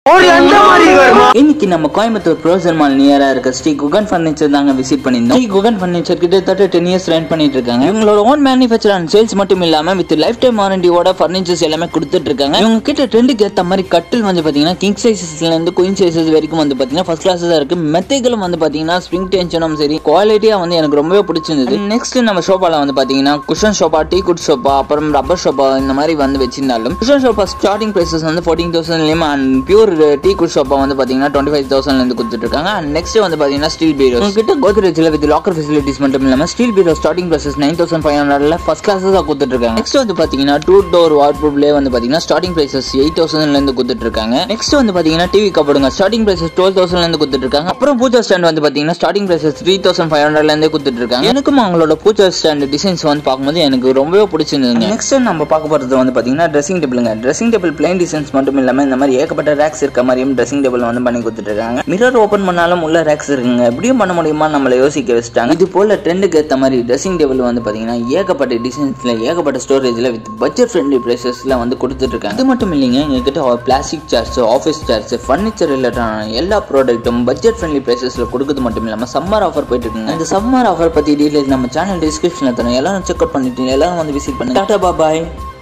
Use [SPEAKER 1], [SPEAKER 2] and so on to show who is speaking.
[SPEAKER 1] ஒரு அந்த மாதிரி வருமா
[SPEAKER 2] இன்னைக்கு நம்ம கோயம்புத்தூர் ப்ரோசர் மால் நியரா இருக்க ஸ்ரீ குகன் ஃபர்னிச்சர் தாங்க விசிட் பண்ணியிருந்தோம் ஸ்ரீ குகன் ஃபர்னிச்சர் கிட்டத்தட்ட டென் இயர்ஸ் ரன் பண்ணிட்டு இருக்காங்க இவங்களோட ஓன் மேனுஃபேக்சர் அண்ட் சேல்ஸ் மட்டும் இல்லாம வித் லைஃப் டைம் வாரண்டியோட ஃபர்னிச்சர்ஸ் எல்லாமே கொடுத்துட்டு இருக்காங்க இவங்க கிட்ட ட்ரெண்டுக்கு ஏத்த மாதிரி கட்டில் வந்து பாத்தீங்கன்னா கிங் சைசஸ்ல இருந்து குயின் சைசஸ் வரைக்கும் வந்து பாத்தீங்கன்னா ஃபர்ஸ்ட் கிளாஸ் தான் இருக்கு மெத்தைகளும் வந்து பாத்தீங்கன்னா ஸ்ப்ரிங் டென்ஷனும் சரி குவாலிட்டியா வந்து எனக்கு ரொம்பவே பிடிச்சிருந்தது நெக்ஸ்ட் நம்ம ஷோபால வந்து பாத்தீங்கன்னா cushion sofa teak wood sofa அப்புறம் ரப்பர் ஷோபா இந்த மாதிரி வந்து வச்சிருந்தாலும் குஷன் ஷோபா ஸ்டார்டிங் பிரைசஸ் வந்து ஃபோர்டீன் தௌசண்ட்லயும் and pure teak wood sofa வந்து பாத்தீங்கன்னா டுவெண்ட்டி ஃபைவ் தௌசண்ட்ல இருந்து கொடுத்துட்டு இருக்காங்க அண்ட் நெக்ஸ்ட் வந்து பாத்தீங்கன்னா ஸ்டீல் பீரோ உங்ககிட்ட கோத்ரேஜ்ல வித் லாக்கர் ஃபெசிலிட்டிஸ் மட்டும் இல்லாம steel bureau starting prices nine thousand five ஹண்ட்ரட்ல ஃபர்ஸ்ட் கிளாஸ் தான் கொடுத்துட்டு இருக்காங்க நெக்ஸ்ட் வந்து பாத்தீங்கன்னா டூ டோர் வார்ட்ரூப்லேயே வந்து பாத்தீங்கன்னா ஸ்டார்டிங் பிரைசஸ் எயிட் தௌசண்ட்ல இருந்து கொடுத்துட்டு இருக்காங்க நெக்ஸ்ட் வந்து பாத்தீங்கன்னா டிவி கப்படுங்க ஸ்டார்டிங் பிரைசஸ் டுவெல் தௌசண்ட்ல இருந்து கொடுத்துட்டு இருக்காங்க அப்புறம் பூஜா ஸ்டாண்ட் வந்து பாத்தீங்கன்னா starting prices three thousand five ஹண்ட்ரட்ல இருந்தே கொடுத்துட்டு இருக்காங்க எனக்கும் அவங்களோட பூஜா ஸ்டாண்ட் டிசைன்ஸ் வந்து பார்க்கும்போது எனக்கு ரொம்பவே பிடிச்சிருந்ததுங்க நெக்ஸ்ட் நம்ம பார்க்க போறது வந்து பாத்தீங்கன்னா ட்ரெஸ்ஸிங் டேபிளுங்க ட்ரெஸ்ஸிங் டேபிள் பிளைன் டிசைன்ஸ் மட்டும் இல்லாம இந்த மாதிரி ஏகப்பட்ட ரேக்ஸ் இருக்க மாதிரியும் ட்ரெஸ்ஸிங் டேபிள் வந்து பண்ணி கொடுத்துட்டு இருக்காங்க மிரர் ஓப்பன் பண்ணாலும் உள்ள ரேக்ஸ் இருக்குங்க எப்படியும் பண்ண முடியுமா நம்மளை யோசிக்க வச்சுட்டாங்க இது போல ட்ரெண்டுக்கு ஏற்ற மாதிரி ட்ரெஸ்ஸிங் டேபிள் வந்து பாத்தீங்கன்னா ஏகப்பட்ட டிசைன்ஸ்ல ஏகப்பட்ட ஸ்டோரேஜ்ல வித் பட்ஜெட் ஃப்ரெண்ட்லி பிரைசஸ்ல வந்து கொடுத்துட்டு இருக்காங்க அது மட்டும் இல்லைங்க எங்ககிட்ட plastic chairs office chairs furniture ரிலேட்டடான எல்லா ப்ராடக்ட்டும் பட்ஜெட் ஃப்ரெண்ட்லி பிரைசஸ்ல கொடுக்குறது மட்டும் இல்லாம சம்மர் ஆஃபர் போயிட்டு இருக்குங்க இந்த சம்மர் ஆஃபர் பத்தி டீடைல்ஸ் நம்ம சேனல் டிஸ்கிரிப்ஷன்ல தரோம் எல்லாரும் செக் அவுட் பண்ணிட்டு எல்லாரும் வந்து விசிட் பண்ணுங்க டாடா பாய்